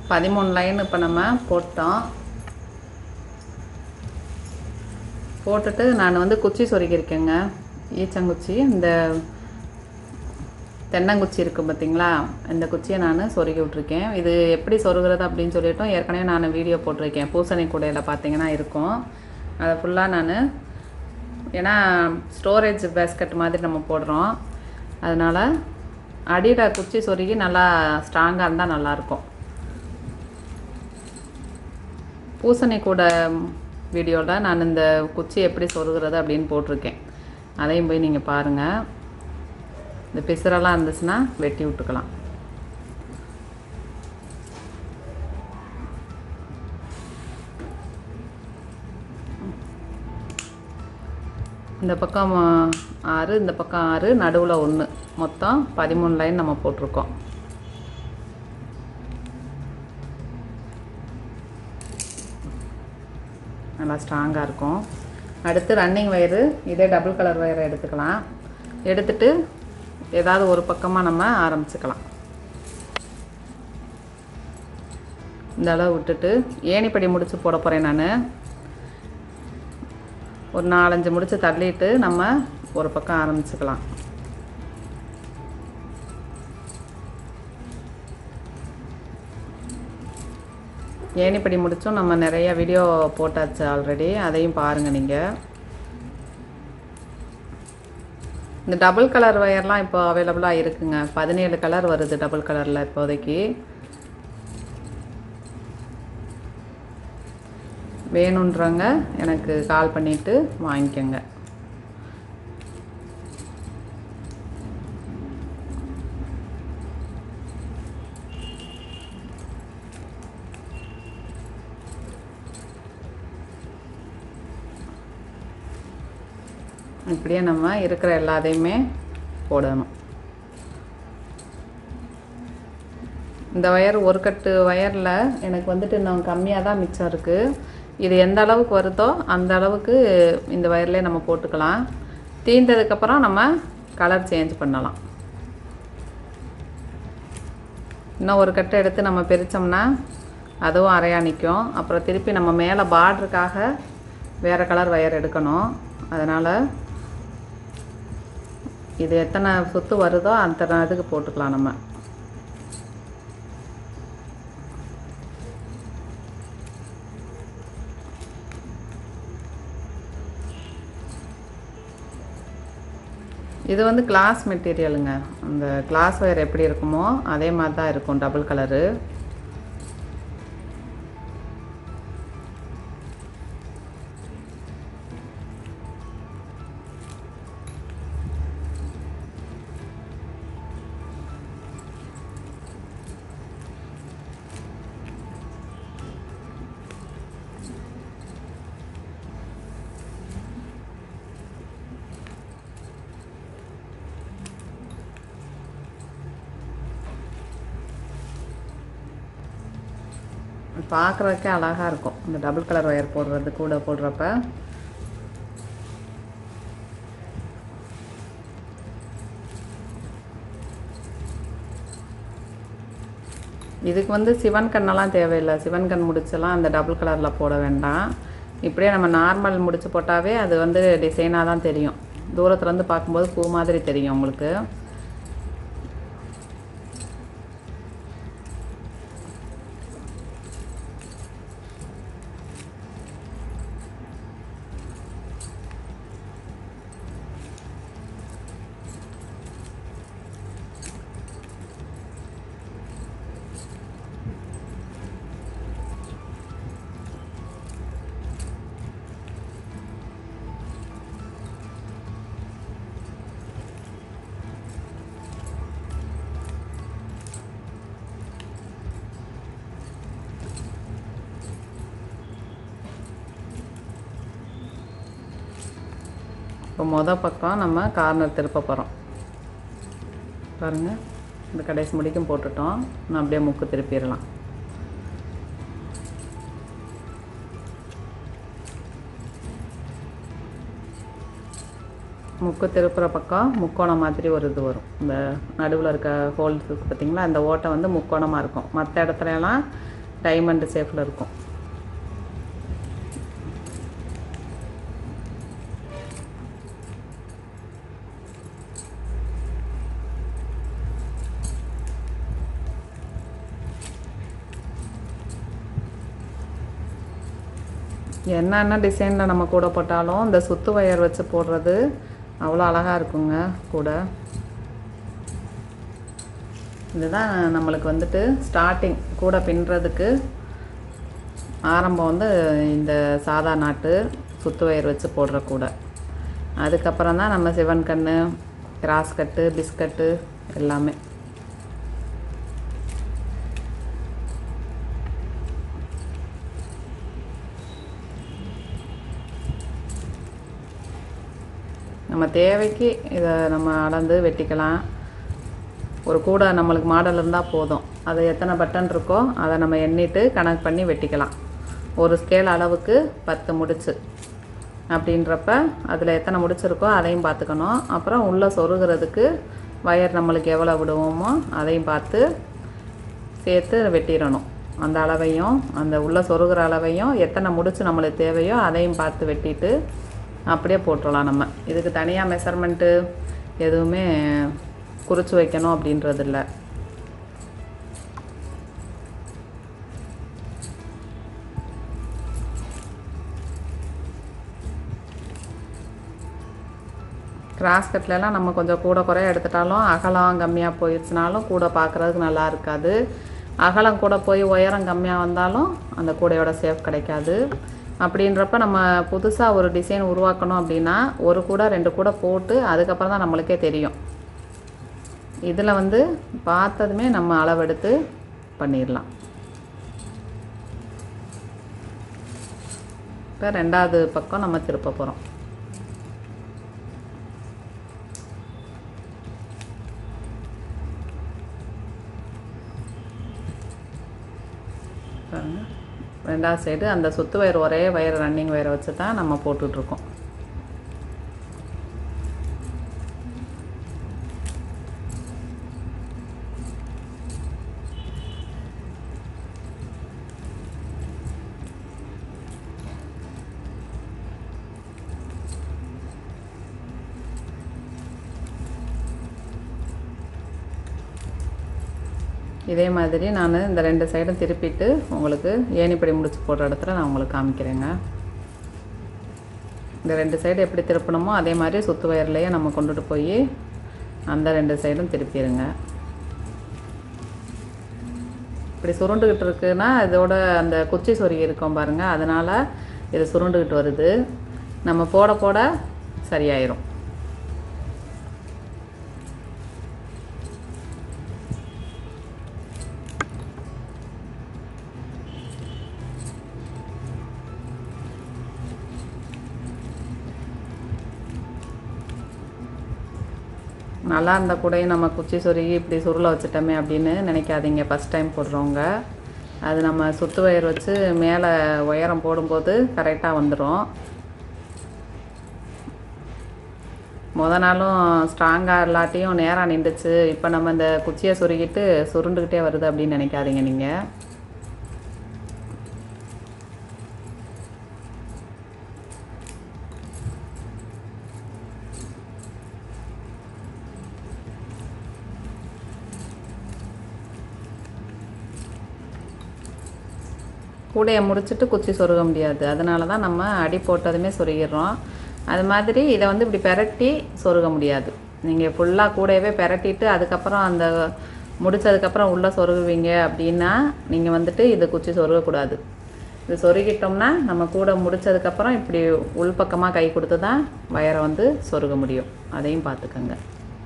பதிமூணு லைன் இப்போ நம்ம போட்டோம் போட்டுட்டு நான் வந்து குச்சி சொருகியிருக்கேங்க ஈச்சங்குச்சி இந்த தென்னங்குச்சி இருக்குது பார்த்தீங்களா இந்த குச்சியை நான் சொருகி விட்ருக்கேன் இது எப்படி சொருகிறது அப்படின்னு சொல்லிட்டோம் ஏற்கனவே நான் வீடியோ போட்டிருக்கேன் பூசணி கூடையில் பார்த்தீங்கன்னா இருக்கும் அதை ஃபுல்லாக நான் ஏன்னா ஸ்டோரேஜ் பேஸ்கட் மாதிரி நம்ம போடுறோம் அதனால் அடியில் குச்சி சொருகி நல்லா ஸ்ட்ராங்காக இருந்தால் நல்லாயிருக்கும் பூசணி கூடை வீடியோவில் நான் இந்த குச்சி எப்படி சொருகிறது அப்படின்னு போட்டிருக்கேன் அதையும் போய் நீங்கள் பாருங்கள் இந்த பிசுரெல்லாம் இருந்துச்சுன்னா வெட்டி விட்டுக்கலாம் இந்த பக்கம் ஆறு இந்த பக்கம் ஆறு நடுவில் ஒன்று மொத்தம் பதிமூணு லைன் நம்ம போட்டிருக்கோம் நல்லா ஸ்ட்ராங்காக இருக்கும் அடுத்து ரன்னிங் வயரு இதே டபுள் கலர் வயரை எடுத்துக்கலாம் எடுத்துட்டு ஏதாவது ஒரு பக்கமாக நம்ம ஆரம்பிச்சுக்கலாம் இந்த அளவு விட்டுட்டு ஏணிப்படி முடிச்சு போட போகிறேன் நான் ஒரு நாலஞ்சு முடிச்சு தள்ளிட்டு நம்ம ஒரு பக்கம் ஆரம்பிச்சுக்கலாம் ஏணிப்படி முடிச்சும் நம்ம நிறைய வீடியோ போட்டாச்சு ஆல்ரெடி அதையும் பாருங்கள் நீங்கள் இந்த டபுள் கலர் ஒயர்லாம் இப்போ அவைலபிளாக இருக்குங்க பதினேழு கலர் வருது டபுள் கலரில் இப்போதைக்கு வேணுன்றவங்க எனக்கு கால் பண்ணிவிட்டு வாங்கிக்கோங்க இப்படியே நம்ம இருக்கிற எல்லாத்தையுமே போடணும் இந்த ஒயர் ஒரு கட்டு ஒயரில் எனக்கு வந்துட்டு இன்னும் கம்மியாக தான் மிச்சம் இருக்குது இது எந்த அளவுக்கு வருதோ அந்த அளவுக்கு இந்த ஒயர்லேயே நம்ம போட்டுக்கலாம் தீர்ந்ததுக்கப்புறம் நம்ம கலர் சேஞ்ச் பண்ணலாம் இன்னும் ஒரு கட்டு எடுத்து நம்ம பிரித்தோம்னா அதுவும் அரையா நிற்கும் அப்புறம் திருப்பி நம்ம மேலே பார்டருக்காக வேறு கலர் ஒயர் எடுக்கணும் அதனால் இது எத்தனை சுத்து வருதோ அத்தனை இதுக்கு போட்டுக்கலாம் நம்ம இது வந்து கிளாஸ் மெட்டீரியலுங்க அந்த கிளாஸ் ஒயர் எப்படி இருக்குமோ அதே மாதிரி தான் இருக்கும் டபுள் கலரு பார்க்குறதுக்கே அழகாக இருக்கும் இந்த டபுள் கலர் ஒயர் போடுறது கூட போடுறப்ப இதுக்கு வந்து சிவன் கண்ணெல்லாம் தேவையில்லை சிவன் கண் முடிச்செல்லாம் அந்த டபுள் கலரில் போட வேண்டாம் இப்படியே நம்ம நார்மல் முடிச்சு போட்டாவே அது வந்து டிசைனாக தான் தெரியும் தூரத்துலேருந்து பார்க்கும்போது பூ மாதிரி தெரியும் உங்களுக்கு இப்போ மொதல் பக்கம் நம்ம கார்னர் திருப்ப போகிறோம் பாருங்கள் இந்த கடைசி முடிக்கும் போட்டுட்டோம் நான் அப்படியே முக்கு திருப்பிடலாம் முக்கு திருப்புற பக்கம் முக்கோணம் மாதிரி ஒரு இது வரும் இந்த நடுவில் இருக்க ஹோல்ஸ் பார்த்தீங்களா அந்த ஓட்டை வந்து முக்கோணமாக இருக்கும் மற்ற இடத்துலலாம் டைமண்ட் ஷேப்பில் இருக்கும் என்னென்ன டிசைனில் நம்ம கூட போட்டாலும் இந்த சுத்து வயர் வச்சு போடுறது அவ்வளோ அழகாக இருக்குங்க கூட இதுதான் நம்மளுக்கு வந்துட்டு ஸ்டார்டிங் கூட பின்னுறதுக்கு ஆரம்பம் வந்து இந்த சாதா நாட்டு சுத்து வயர் வச்சு போடுற கூட அதுக்கப்புறம் தான் நம்ம சிவன் கண்ணு கிராஸ் கட்டு பிஸ்கட்டு எல்லாமே நம்ம தேவைக்கு இதை நம்ம அளந்து வெட்டிக்கலாம் ஒரு கூடை நம்மளுக்கு மாடல் இருந்தால் போதும் அது எத்தனை பட்டன் இருக்கோ அதை நம்ம எண்ணிட்டு கணக்கு பண்ணி வெட்டிக்கலாம் ஒரு ஸ்கேல் அளவுக்கு பத்து முடிச்சு அப்படின்றப்ப அதில் எத்தனை முடிச்சிருக்கோ அதையும் பார்த்துக்கணும் அப்புறம் உள்ளே சொருகிறதுக்கு வயர் நம்மளுக்கு எவ்வளோ விடுவோமோ அதையும் பார்த்து சேர்த்து வெட்டிடணும் அந்த அளவையும் அந்த உள்ளே சொருகிற அளவையும் எத்தனை முடிச்சு நம்மளுக்கு தேவையோ அதையும் பார்த்து வெட்டிட்டு அப்படியே போட்டுடலாம் நம்ம இதுக்கு தனியாக மெஷர்மெண்ட்டு எதுவுமே குறித்து வைக்கணும் அப்படின்றது இல்லை கிராஸ் கட்லலாம் நம்ம கொஞ்சம் கூட குறைய எடுத்துட்டாலும் அகலம் கம்மியாக போயிடுச்சுனாலும் கூட பார்க்குறதுக்கு நல்லா இருக்காது அகலம் கூட போய் உயரம் கம்மியாக வந்தாலும் அந்த கூடையோட சேஃப் கிடைக்காது அப்படின்றப்ப நம்ம புதுசாக ஒரு டிசைன் உருவாக்கணும் அப்படின்னா ஒரு கூட ரெண்டு கூட போட்டு அதுக்கப்புறம் தான் நம்மளுக்கே தெரியும் இதில் வந்து பார்த்ததுமே நம்ம அளவெடுத்து பண்ணிடலாம் இப்போ ரெண்டாவது பக்கம் நம்ம திருப்ப போகிறோம் பாருங்க ரெண்டாவது சைடு அந்த சுத்து வயர் ஒரே வயர் ரன்னிங் வயரை வச்சு தான் நம்ம போட்டுட்ருக்கோம் இதே மாதிரி நான் இந்த ரெண்டு சைடும் திருப்பிட்டு உங்களுக்கு ஏணிப்படி முடிச்சு போடுற இடத்துல நான் உங்களுக்கு காமிக்கிறேங்க இந்த ரெண்டு சைடு எப்படி திருப்பணுமோ அதே மாதிரி சுத்து வயர்லேயே நம்ம கொண்டுட்டு போய் அந்த ரெண்டு சைடும் திருப்பிடுங்க இப்படி சுருண்டுக்கிட்டு இருக்குன்னா இதோட அந்த குச்சி சொருகி இருக்கும் பாருங்கள் அதனால் இது சுருண்டுக்கிட்டு வருது நம்ம போட போட சரியாயிரும் நல்லா இருந்த கூடயும் நம்ம குச்சி சொருகி இப்படி சுருளை வச்சுட்டோமே அப்படின்னு நினைக்காதீங்க ஃபஸ்ட் டைம் போடுறவங்க அது நம்ம சுத்து வயர் வச்சு மேலே உயரம் போடும்போது கரெக்டாக வந்துடும் முத நாளும் ஸ்ட்ராங்காக இல்லாட்டியும் நேராக நின்றுச்சு இப்போ நம்ம இந்த குச்சியை சொருகிட்டு சுருண்டுக்கிட்டே வருது அப்படின்னு நினைக்காதீங்க நீங்கள் கூடையை முடிச்சுட்டு குச்சி சொருக முடியாது அதனால தான் நம்ம அடி போட்டதுமே சொருகிடுறோம் அது மாதிரி இதை வந்து இப்படி பெரட்டி சொருக முடியாது நீங்கள் ஃபுல்லாக கூடையவே பெரட்டிட்டு அதுக்கப்புறம் அந்த முடிச்சதுக்கப்புறம் உள்ளே சொருகுவீங்க அப்படின்னா நீங்கள் வந்துட்டு இது குச்சி சொருகக்கூடாது இது சொருகிட்டோம்னா நம்ம கூட முடிச்சதுக்கப்புறம் இப்படி உள்பக்கமாக கை கொடுத்து தான் வயரை வந்து சொருக முடியும் அதையும் பார்த்துக்கோங்க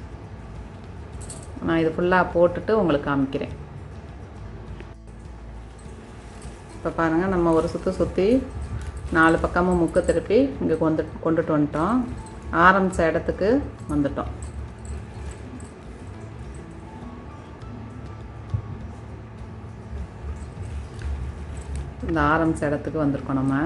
நான் இது ஃபுல்லாக போட்டுட்டு உங்களுக்கு காமிக்கிறேன் இப்போ பாருங்கள் நம்ம ஒரு சுற்று சுற்றி நாலு பக்கமும் முக்கு திருப்பி இங்கே கொண்டு கொண்டுட்டு வந்துட்டோம் ஆரம்பித்த இடத்துக்கு வந்துட்டோம் இந்த ஆரம்பித்த இடத்துக்கு வந்திருக்கோம் நம்ம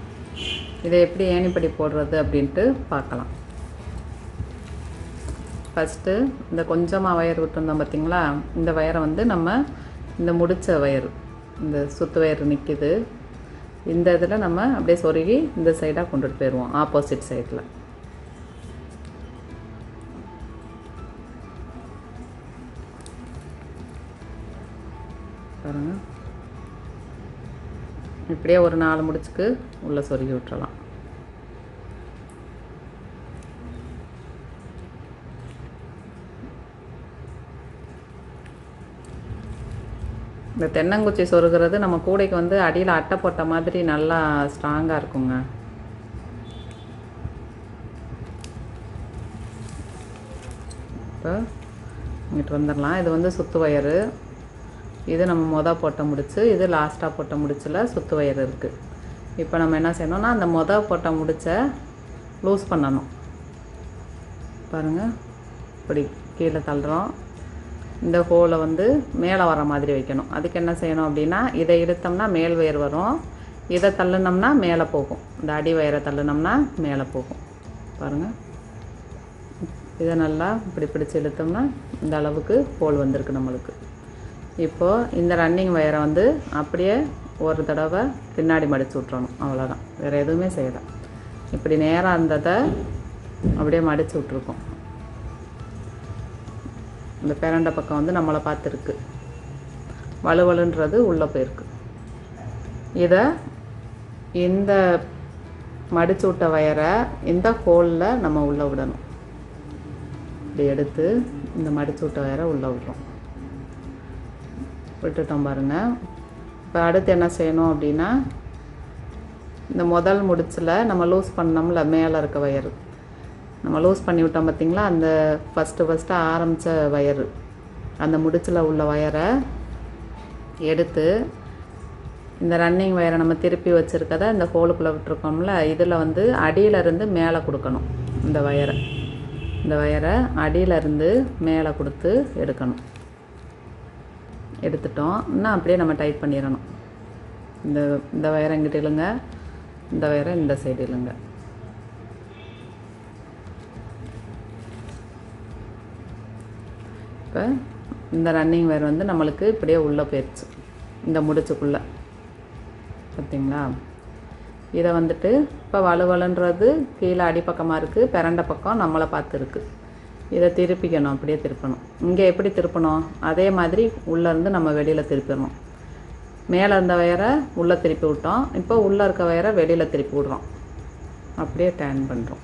இதை எப்படி ஏணிப்படி போடுறது அப்படின்ட்டு பார்க்கலாம் ஃபஸ்ட்டு இந்த கொஞ்சமாக வயர் விட்டுருந்தோம் பார்த்தீங்களா இந்த வயரை வந்து நம்ம இந்த முடிச்ச வயர் இந்த சுத்து வயர் நிற்கிது இந்த இதில் நம்ம அப்படியே சொருகி இந்த சைடாக கொண்டுட்டு போயிடுவோம் ஆப்போசிட் சைடில் பாருங்க இப்படியே ஒரு நாலு முடிச்சுக்கு உள்ளே சொருகி விட்டுறலாம் இந்த தென்னங்குச்சி சொருகிறது நம்ம கூடைக்கு வந்து அடியில் அட்டை போட்ட மாதிரி நல்லா ஸ்ட்ராங்காக இருக்குங்க இப்போ இங்கிட்டு வந்துடலாம் இது வந்து சுத்து வயரு இது நம்ம மொதல் போட்ட முடிச்சு இது லாஸ்ட்டாக போட்ட முடிச்சில் சுத்து வயர் இருக்குது இப்போ நம்ம என்ன செய்யணும்னா அந்த மொதல் போட்ட முடிச்ச லூஸ் பண்ணணும் பாருங்கள் இப்படி கீழே தள்ளுறோம் இந்த ஹோலை வந்து மேலே வர மாதிரி வைக்கணும் அதுக்கு என்ன செய்யணும் அப்படின்னா இதை இழுத்தோம்னா மேல் வயர் வரும் இதை தள்ளுனோம்னா மேலே போகும் இந்த அடி வயரை தள்ளுனோம்னா மேலே போகும் பாருங்கள் இதை நல்லா இப்படி பிடிச்சு இழுத்தோம்னா இந்த அளவுக்கு ஹோல் வந்திருக்கு நம்மளுக்கு இப்போது இந்த ரன்னிங் வயரை வந்து அப்படியே ஒரு தடவை பின்னாடி மடித்து விட்றணும் அவ்வளோதான் வேறு எதுவுமே செய்யலை இப்படி நேராக இருந்ததை அப்படியே மடித்து விட்ருக்கோம் இந்த பேரண்டை பக்கம் வந்து நம்மளை பார்த்துருக்கு வலுவலுன்றது உள்ளே போயிருக்கு இதை இந்த மடிச்சு விட்ட வயரை இந்த ஹோலில் நம்ம உள்ளே விடணும் இப்படி எடுத்து இந்த மடிச்சு விட்ட வயரை உள்ளே விடுறோம் விட்டுட்டோம் பாருங்கள் இப்போ அடுத்து என்ன செய்யணும் அப்படின்னா இந்த முதல் முடிச்சில் நம்ம லூஸ் பண்ணோம்ல மேலே இருக்க வயரு நம்ம லூஸ் பண்ணி விட்டோம் பார்த்திங்களா அந்த ஃபஸ்ட்டு ஃபஸ்ட்டு ஆரம்பித்த வயரு அந்த முடிச்சில் உள்ள வயரை எடுத்து இந்த ரன்னிங் வயரை நம்ம திருப்பி வச்சுருக்கத இந்த ஹோலுக்குள்ளே விட்டுருக்கோம்ல இதில் வந்து அடியிலேருந்து மேலே கொடுக்கணும் இந்த வயரை இந்த வயரை அடியிலேருந்து மேலே கொடுத்து எடுக்கணும் எடுத்துட்டோம் இன்னும் அப்படியே நம்ம டைட் பண்ணிடணும் இந்த இந்த வயரை இங்கிட்ட இழுங்க இந்த வயரை இந்த சைடு இழுங்க இப்போ இந்த ரன்னிங் வயர் வந்து நம்மளுக்கு இப்படியே உள்ளே போயிடுச்சு இந்த முடிச்சுக்குள்ளே பார்த்தீங்களா இதை வந்துட்டு இப்போ வலுவலுன்றது கீழே அடிப்பக்கமாக இருக்குது பிரண்ட பக்கம் நம்மளை பார்த்து இருக்குது இதை திருப்பிக்கணும் அப்படியே திருப்பணும் இங்கே எப்படி திருப்பணும் அதே மாதிரி உள்ளேருந்து நம்ம வெளியில் திருப்பிடணும் மேலே இருந்த வயரை உள்ளே திருப்பி விட்டோம் இப்போ உள்ளே இருக்க வயரை வெளியில் திருப்பி விடுறோம் அப்படியே டேன் பண்ணுறோம்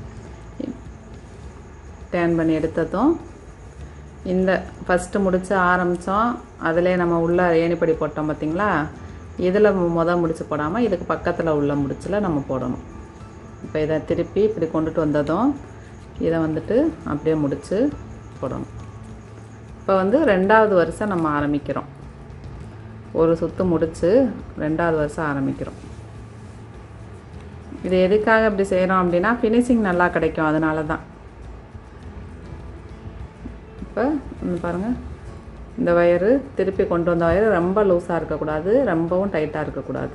டேன் பண்ணி எடுத்ததும் இந்த ஃபஸ்ட்டு முடிச்சு ஆரம்பித்தோம் அதிலே நம்ம உள்ள ஏணிப்படி போட்டோம் பார்த்திங்களா இதில் மொதல் முடிச்சு போடாமல் இதுக்கு பக்கத்தில் உள்ள முடிச்சில் நம்ம போடணும் இப்போ இதை திருப்பி இப்படி கொண்டுட்டு வந்ததும் இதை வந்துட்டு அப்படியே முடித்து போடணும் இப்போ வந்து ரெண்டாவது வருஷம் நம்ம ஆரம்பிக்கிறோம் ஒரு சுற்று முடித்து ரெண்டாவது வருஷம் ஆரம்பிக்கிறோம் இது எதுக்காக இப்படி செய்கிறோம் அப்படின்னா ஃபினிஷிங் நல்லா கிடைக்கும் அதனால தான் இப்போ இந்த பாருங்கள் இந்த வயரு திருப்பி கொண்டு வந்த வயரு ரொம்ப லூஸாக இருக்கக்கூடாது ரொம்பவும் டைட்டாக இருக்கக்கூடாது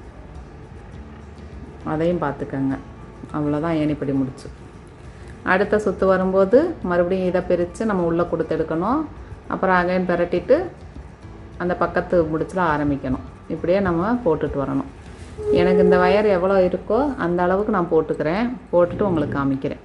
அதையும் பார்த்துக்கங்க அவ்வளோதான் ஏணிப்படி முடிச்சு அடுத்த சுற்று வரும்போது மறுபடியும் இதை பிரித்து நம்ம உள்ளே கொடுத்து எடுக்கணும் அப்புறம் அகைன் பிரட்டிட்டு அந்த பக்கத்து முடிச்சில் ஆரம்பிக்கணும் இப்படியே நம்ம போட்டுட்டு வரணும் எனக்கு இந்த வயர் எவ்வளோ இருக்கோ அந்த அளவுக்கு நான் போட்டுக்கிறேன் போட்டுட்டு உங்களுக்கு காமிக்கிறேன்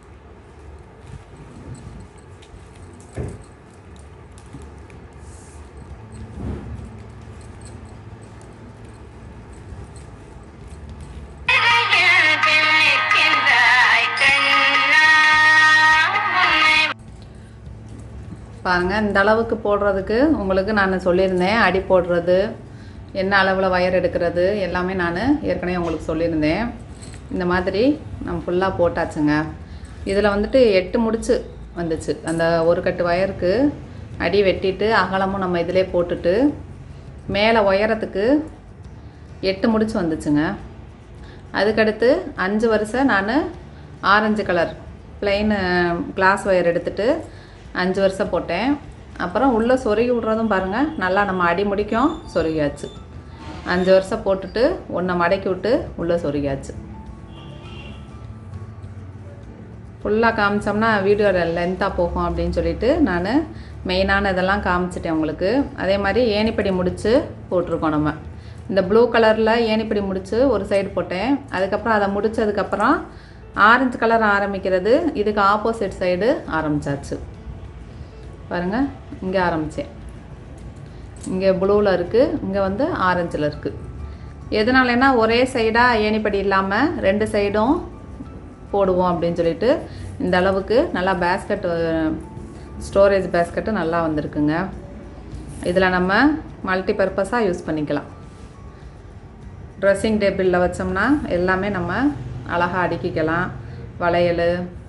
பாருங்கள் இந்த அளவுக்கு போடுறதுக்கு உங்களுக்கு நான் சொல்லியிருந்தேன் அடி போடுறது என்ன அளவில் வயர் எடுக்கிறது எல்லாமே நான் ஏற்கனவே உங்களுக்கு சொல்லியிருந்தேன் இந்த மாதிரி நம்ம ஃபுல்லாக போட்டாச்சுங்க இதில் வந்துட்டு எட்டு முடிச்சு வந்துச்சு அந்த ஒரு கட்டு வயருக்கு அடி வெட்டிட்டு அகலமும் நம்ம இதிலே போட்டுட்டு மேலே உயரத்துக்கு எட்டு முடிச்சு வந்துச்சுங்க அதுக்கடுத்து அஞ்சு வருஷம் நான் orange colour plain glass wire எடுத்துட்டு அஞ்சு வருஷம் போட்டேன் அப்புறம் உள்ளே சொருகி விட்றதும் பாருங்கள் நல்லா நம்ம அடி முடிக்கும் சொருகியாச்சு அஞ்சு வருஷம் போட்டுட்டு ஒன்றை மடக்கி விட்டு உள்ளே சொருகியாச்சு ஃபுல்லாக காமிச்சோம்னா வீடியோ லென்த்தாக போகும் அப்படின்னு சொல்லிட்டு நான் மெயினான இதெல்லாம் காமிச்சிட்டேன் உங்களுக்கு அதே மாதிரி ஏணிப்படி முடிச்சு போட்டிருக்கோம் நம்ம இந்த ப்ளூ கலரில் ஏணிப்படி முடிச்சு ஒரு சைடு போட்டேன் அதுக்கப்புறம் அதை முடிச்சதுக்கப்புறம் ஆரஞ்சு கலர் ஆரம்பிக்கிறது இதுக்கு ஆப்போசிட் சைடு ஆரம்பிச்சாச்சு பாருங்கள் இங்கே ஆரம்பித்தேன் இங்கே ப்ளூவில் இருக்குது இங்கே வந்து ஆரஞ்சில் இருக்குது எதனாலனா ஒரே சைடாக ஏணிப்படி இல்லாமல் ரெண்டு சைடும் போடுவோம் அப்படின்னு சொல்லிட்டு இந்த அளவுக்கு நல்லா பேஸ்கெட் ஸ்டோரேஜ் பேஸ்கெட்டு நல்லா வந்திருக்குங்க இதில் நம்ம மல்டி பர்பஸாக யூஸ் பண்ணிக்கலாம் ட்ரெஸ்ஸிங் டேபிளில் வச்சோம்னா எல்லாமே நம்ம அழகாக அடுக்கிக்கலாம் வளையல்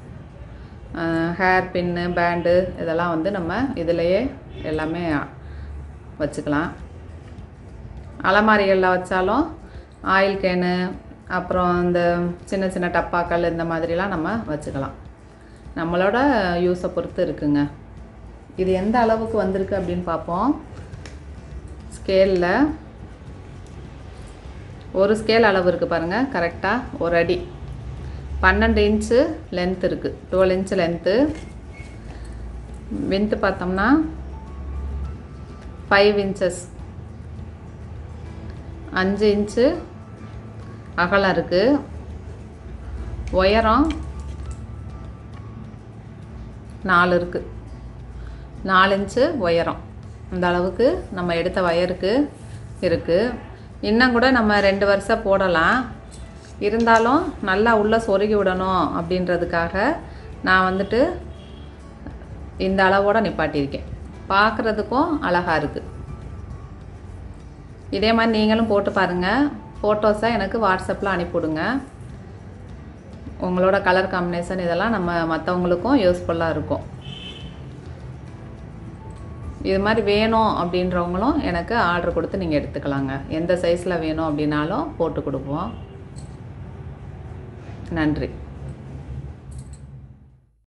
ஹேர் பின்னு பேண்டு இதெல்லாம் வந்து நம்ம இதிலையே எல்லாமே வச்சுக்கலாம் அலமாரிகளில் வச்சாலும் ஆயில் கேனு அப்புறம் இந்த சின்ன சின்ன டப்பாக்கள் இந்த மாதிரிலாம் நம்ம வச்சுக்கலாம் நம்மளோட யூஸை பொறுத்து இருக்குங்க இது எந்த அளவுக்கு வந்திருக்கு அப்படின்னு பார்ப்போம் ஸ்கேலில் ஒரு ஸ்கேல் அளவு இருக்குது பாருங்கள் கரெக்டாக ஒரு அடி பன்னெண்டு இன்ச்சு லென்த் இருக்குது டுவெல் இன்ச்சு லென்த்து வின்த்து பார்த்தோம்னா ஃபைவ் இன்ச்சஸ் அஞ்சு இன்ச்சு அகலம் இருக்குது உயரம் நாலு இருக்குது நாலு இன்ச்சு உயரம் இந்த அளவுக்கு நம்ம எடுத்த வயருக்கு இருக்குது இன்னும் கூட நம்ம ரெண்டு வருஷம் போடலாம் இருந்தாலும் நல்லா உள்ளே சொருகி விடணும் அப்படின்றதுக்காக நான் வந்துட்டு இந்த அளவோட நிப்பாட்டியிருக்கேன் பார்க்குறதுக்கும் அழகாக இருக்குது இதே மாதிரி நீங்களும் போட்டு பாருங்கள் ஃபோட்டோஸை எனக்கு வாட்ஸ்அப்பில் அனுப்பிவிடுங்க உங்களோட கலர் காம்பினேஷன் இதெல்லாம் நம்ம மற்றவங்களுக்கும் யூஸ்ஃபுல்லாக இருக்கும் இது மாதிரி வேணும் அப்படின்றவங்களும் எனக்கு ஆர்டர் கொடுத்து நீங்கள் எடுத்துக்கலாங்க எந்த சைஸில் வேணும் அப்படின்னாலும் போட்டு கொடுப்போம் நன்றி